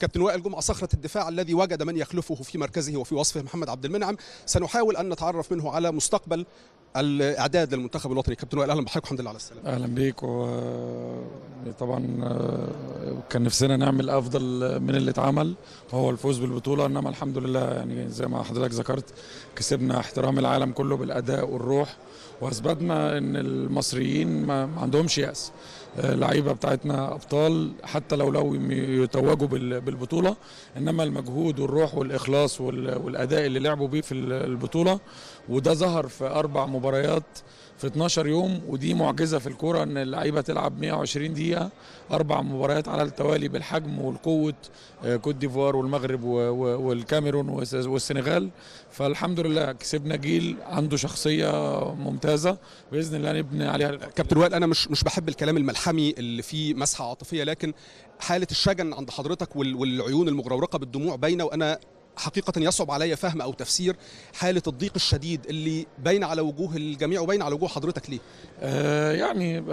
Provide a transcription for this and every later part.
كابتن وائل جمعه صخره الدفاع الذي وجد من يخلفه في مركزه وفي وصفه محمد عبد المنعم سنحاول ان نتعرف منه على مستقبل الاعداد للمنتخب الوطني كابتن وائل اهلا بحضرتك الحمد لله على السلامه اهلا بيك وطبعا كان نفسنا نعمل افضل من اللي اتعمل وهو الفوز بالبطوله انما الحمد لله يعني زي ما حضرتك ذكرت كسبنا احترام العالم كله بالاداء والروح واثبتنا ان المصريين ما عندهمش ياس اللعيبه بتاعتنا ابطال حتى لو لو يتوجوا بالبطوله انما المجهود والروح والاخلاص والاداء اللي لعبوا بيه في البطوله وده ظهر في اربع مباريات في 12 يوم ودي معجزه في الكوره ان اللعيبه تلعب 120 دقيقه اربع مباريات على التوالي بالحجم والقوه كوت ديفوار والمغرب والكاميرون والسنغال فالحمد لله كسبنا جيل عنده شخصيه ممتازه باذن الله نبني عليها كابتن وائل انا مش مش بحب الكلام الملحمي اللي فيه مسحه عاطفيه لكن حاله الشجن عند حضرتك والعيون المغرورقه بالدموع باينه وانا حقيقة يصعب علي فهم أو تفسير حالة الضيق الشديد اللي باين على وجوه الجميع وباين على وجوه حضرتك ليه؟ آه يعني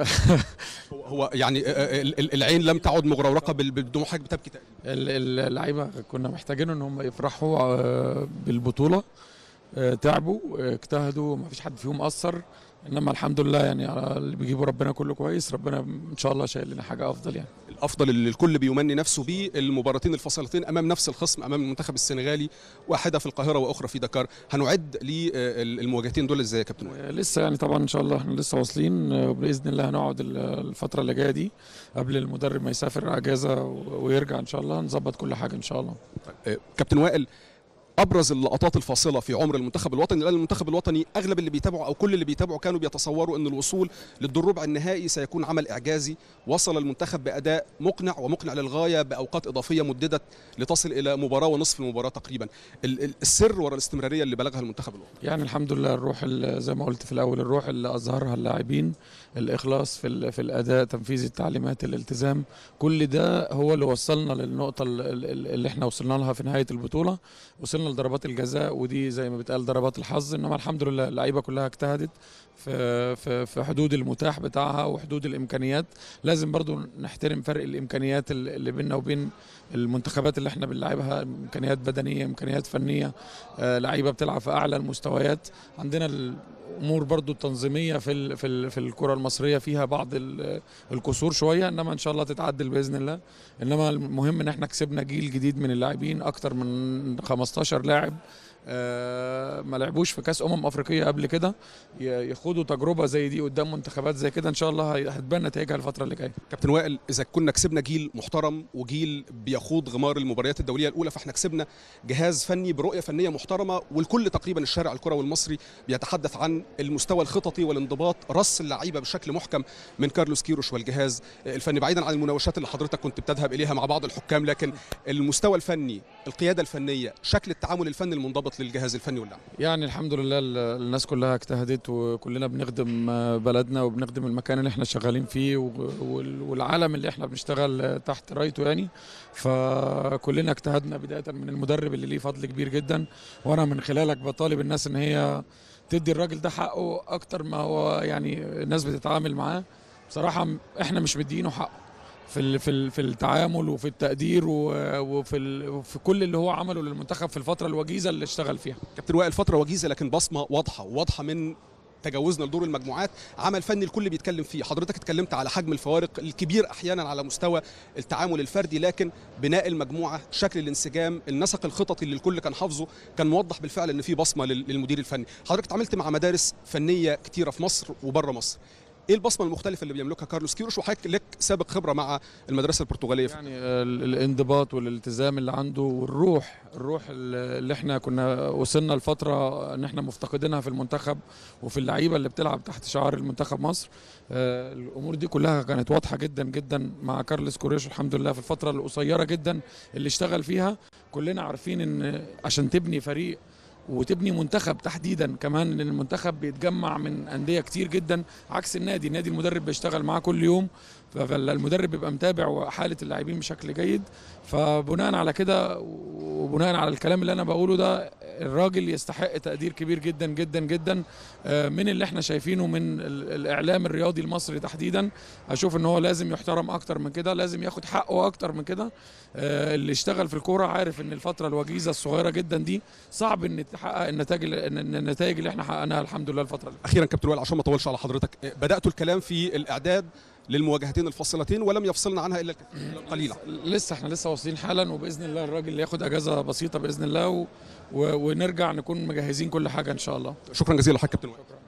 هو يعني العين لم تعد مغرورقة بالدموع حضرتك بتبكي تقريبا اللعيبة كنا محتاجين ان هم يفرحوا بالبطولة تعبوا اجتهدوا ما فيش حد فيهم قصر انما الحمد لله يعني على اللي بيجيبوا ربنا كله كويس ربنا ان شاء الله شايل لنا حاجه افضل يعني الافضل اللي الكل بيمني نفسه بيه المباراتين الفاصلتين امام نفس الخصم امام المنتخب السنغالي واحده في القاهره واخرى في دكار هنعد للمواجهتين دول ازاي يا كابتن لسه يعني طبعا ان شاء الله احنا لسه واصلين وباذن الله هنقعد الفتره اللي جايه دي قبل المدرب ما يسافر اجازه ويرجع ان شاء الله نظبط كل حاجه ان شاء الله كابتن وائل ابرز اللقطات الفاصله في عمر المنتخب الوطني لان المنتخب الوطني اغلب اللي بيتابعوا او كل اللي بيتابعوا كانوا بيتصوروا ان الوصول للدور ربع النهائي سيكون عمل اعجازي وصل المنتخب باداء مقنع ومقنع للغايه باوقات اضافيه مددت لتصل الى مباراه ونصف المباراه تقريبا السر وراء الاستمراريه اللي بلغها المنتخب الوطني يعني الحمد لله الروح زي ما قلت في الاول الروح اللي اظهرها اللاعبين الاخلاص في في الاداء تنفيذ التعليمات الالتزام كل ده هو اللي وصلنا للنقطه اللي احنا وصلنا لها في نهايه البطوله وصلنا لضربات الجزاء ودي زي ما بيتقال ضربات الحظ انما الحمد لله اللعيبه كلها اجتهدت في في في حدود المتاح بتاعها وحدود الامكانيات لازم برضو نحترم فرق الامكانيات اللي بيننا وبين المنتخبات اللي احنا بنلعبها امكانيات بدنيه امكانيات فنيه آه لعيبه بتلعب في اعلى المستويات عندنا الامور برضو التنظيميه في ال في ال في الكره المصريه فيها بعض القصور شويه انما ان شاء الله تتعدل باذن الله انما المهم ان احنا كسبنا جيل جديد من اللاعبين اكتر من 15 لاعب آه ما لعبوش في كاس امم افريقيه قبل كده ياخدوا تجربه زي دي قدام منتخبات زي كده ان شاء الله هتبان نتائجها الفتره اللي جايه كابتن وائل اذا كنا كسبنا جيل محترم وجيل بيخوض غمار المباريات الدوليه الاولى فاحنا كسبنا جهاز فني برؤيه فنيه محترمه والكل تقريبا الشارع الكروي المصري بيتحدث عن المستوى الخططي والانضباط رص اللعيبه بشكل محكم من كارلوس كيروش والجهاز الفني بعيدا عن المناوشات اللي حضرتك كنت بتذهب اليها مع بعض الحكام لكن المستوى الفني القياده الفنيه شكل التعامل الفني المنضبط للجهاز الفني واللاعب يعني الحمد لله الناس كلها اجتهدت وكلنا بنخدم بلدنا وبنخدم المكان اللي احنا شغالين فيه والعالم اللي احنا بنشتغل تحت رايته يعني فكلنا اجتهدنا بدايه من المدرب اللي ليه فضل كبير جدا وانا من خلالك بطالب الناس ان هي تدي الراجل ده حقه اكتر ما هو يعني الناس بتتعامل معاه بصراحه احنا مش مدينه حقه في في في التعامل وفي التقدير وفي في كل اللي هو عمله للمنتخب في الفتره الوجيزه اللي اشتغل فيها كابتن وائل فتره وجيزه لكن بصمه واضحه واضحه من تجاوزنا لدور المجموعات عمل فني الكل بيتكلم فيه حضرتك اتكلمت على حجم الفوارق الكبير احيانا على مستوى التعامل الفردي لكن بناء المجموعه شكل الانسجام النسق الخططي اللي الكل كان حافظه كان موضح بالفعل ان في بصمه للمدير الفني حضرتك اتعاملت مع مدارس فنيه كتيره في مصر وبره مصر ايه البصمه المختلفه اللي بيملكها كارلوس كيروش وحضرتك لك سابق خبره مع المدرسه البرتغاليه يعني الانضباط والالتزام اللي عنده والروح الروح اللي احنا كنا وصلنا لفتره ان احنا مفتقدينها في المنتخب وفي اللعيبه اللي بتلعب تحت شعار المنتخب مصر الامور دي كلها كانت واضحه جدا جدا مع كارلوس كوريش الحمد لله في الفتره القصيره جدا اللي اشتغل فيها كلنا عارفين ان عشان تبني فريق وتبني منتخب تحديدا كمان ان المنتخب بيتجمع من انديه كتير جدا عكس النادي النادي المدرب بيشتغل معاه كل يوم فالمدرب بيبقى متابع حاله اللاعبين بشكل جيد فبناء على كده وبناء على الكلام اللي انا بقوله ده الراجل يستحق تقدير كبير جدا جدا جدا آه، من اللي احنا شايفينه من ال- الاعلام الرياضي المصري تحديدا اشوف ان هو لازم يحترم اكتر من كده لازم ياخد حقه اكتر من كده آه، اللي اشتغل في الكوره عارف ان الفتره الوجيزه الصغيره جدا دي صعب ان تحقق النتائج اللي- إن- إن النتائج اللي احنا حققناها الحمد لله الفتره اللي اخيرا كابتن وائل عشان ما اطولش على حضرتك بداتوا الكلام في الاعداد للمواجهتين الفاصلتين ولم يفصلنا عنها الا الكثير القليل لسه احنا لسه واصلين حالا وباذن الله الراجل ياخد اجازه بسيطه باذن الله و... و... ونرجع نكون مجهزين كل حاجه ان شاء الله شكرا جزيلا لحضرتك كابتن وائل